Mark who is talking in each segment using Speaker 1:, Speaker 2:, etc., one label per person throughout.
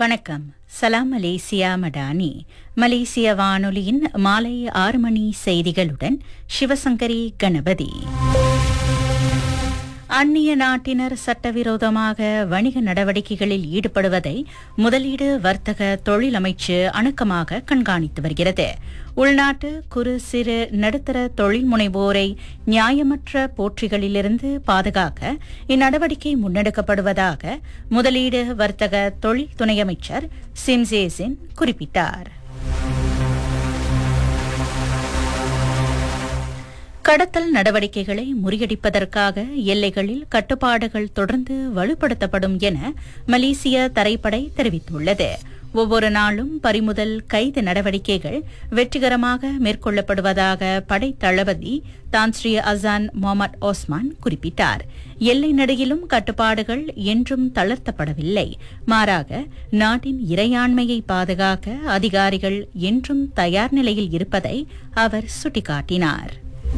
Speaker 1: வணக்கம் சலாம் மலேசியா மடானி மலேசிய வானொலியின் மாலை ஆறு மணி செய்திகளுடன் சிவசங்கரி கணபதி அந்நிய நாட்டினர் சட்டவிரோதமாக வணிக நடவடிக்கைகளில் ஈடுபடுவதை முதலீடு வர்த்தக தொழில் அமைச்சு அணுக்கமாக கண்காணித்து வருகிறது உள்நாட்டு குறு சிறு நடுத்தர தொழில் முனைவோரை நியாயமற்ற போற்றிகளிலிருந்து பாதுகாக்க இந்நடவடிக்கை முன்னெடுக்கப்படுவதாக முதலீடு வர்த்தக தொழில் துணை அமைச்சர் சின்சேசின் குறிப்பிட்டார் கடத்தல் நடவடிக்கைகளை முறியடிப்பதற்காக எல்லைகளில் கட்டுப்பாடுகள் தொடர்ந்து வலுப்படுத்தப்படும் என மலேசிய தரைப்படை தெரிவித்துள்ளது ஒவ்வொரு நாளும் பறிமுதல் கைது நடவடிக்கைகள் வெற்றிகரமாக மேற்கொள்ளப்படுவதாக படை தளபதி தான்ஸ்ரீ அசான் முகமது ஓஸ்மான் குறிப்பிட்டார் எல்லை நடையிலும் கட்டுப்பாடுகள் என்றும் தளர்த்தப்படவில்லை மாறாக நாட்டின் இறையாண்மையை பாதுகாக்க அதிகாரிகள் என்றும் தயார் நிலையில் இருப்பதை அவர் சுட்டிக்காட்டினார்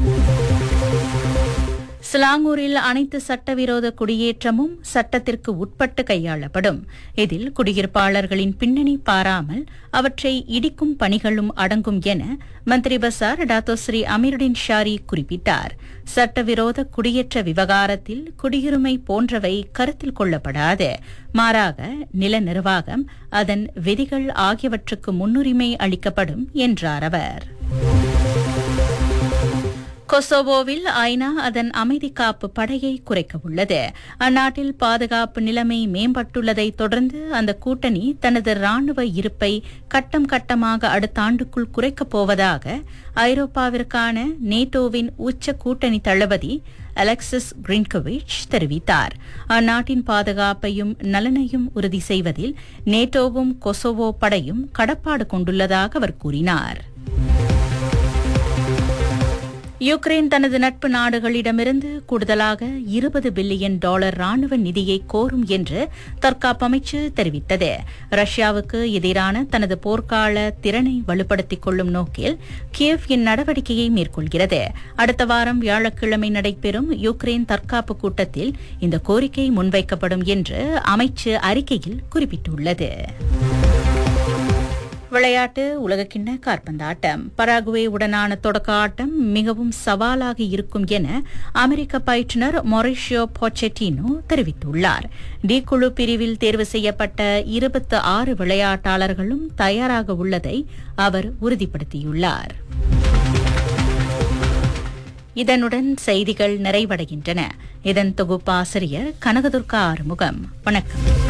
Speaker 1: சிலாங்கூரில் அனைத்து சட்டவிரோத குடியேற்றமும் சட்டத்திற்கு உட்பட்டு கையாளப்படும் இதில் குடியிருப்பாளர்களின் பின்னணி பாராமல் அவற்றை இடிக்கும் பணிகளும் அடங்கும் என மந்திரி பசார் டாத்தோஸ்ரீ அமீருடின் ஷாரி குறிப்பிட்டார் சட்டவிரோத குடியேற்ற விவகாரத்தில் குடியுரிமை போன்றவை கருத்தில் கொள்ளப்படாது மாறாக நில நிர்வாகம் அதன் விதிகள் ஆகியவற்றுக்கு முன்னுரிமை அளிக்கப்படும் என்றார் அவர் கொசோவோவில் ஐநா அதன் அமைதி காப்பு படையை குறைக்க உள்ளது அந்நாட்டில் பாதுகாப்பு நிலைமை மேம்பட்டுள்ளதை தொடர்ந்து அந்த கூட்டணி தனது ராணுவ இருப்பை கட்டம் கட்டமாக அடுத்த ஆண்டுக்குள் குறைக்கப் போவதாக ஐரோப்பாவிற்கான நேட்டோவின் உச்ச கூட்டணி தளபதி அலெக்சிஸ் கிரின்கோவிச் தெரிவித்தார் அந்நாட்டின் பாதுகாப்பையும் நலனையும் உறுதி செய்வதில் நேட்டோவும் கொசோவோ படையும் கடப்பாடு கொண்டுள்ளதாக அவர் கூறினார் யுக்ரைன் தனது நட்பு நாடுகளிடமிருந்து கூடுதலாக இருபது பில்லியன் டாலர் ராணுவ நிதியை கோரும் என்று தற்காப்பு அமைச்சு தெரிவித்தது ரஷ்யாவுக்கு எதிரான தனது போர்க்கால திறனை வலுப்படுத்திக் கொள்ளும் நோக்கில் கியவ் இந்நடவடிக்கையை மேற்கொள்கிறது அடுத்த வாரம் வியாழக்கிழமை நடைபெறும் யுக்ரைன் தற்காப்பு கூட்டத்தில் இந்த கோரிக்கை முன்வைக்கப்படும் என்று அமைச்சு அறிக்கையில் குறிப்பிட்டுள்ளது விளையாட்டு உலகக்கிண்ண காற்பந்தாட்டம் பராகுவே உடனான தொடக்க ஆட்டம் மிகவும் சவாலாக இருக்கும் என அமெரிக்க பயிற்றுநர் மொரிஷியோ பொச்செட்டினோ தெரிவித்துள்ளார் டி குழு பிரிவில் தேர்வு செய்யப்பட்ட இருபத்தி ஆறு விளையாட்டாளர்களும் தயாராக உள்ளதை அவர் உறுதிப்படுத்தியுள்ளார் இதனுடன் செய்திகள் நிறைவடைகின்றன இதன் தொகுப்பாசிரியர் கனகதுர்கா ஆறுமுகம் வணக்கம்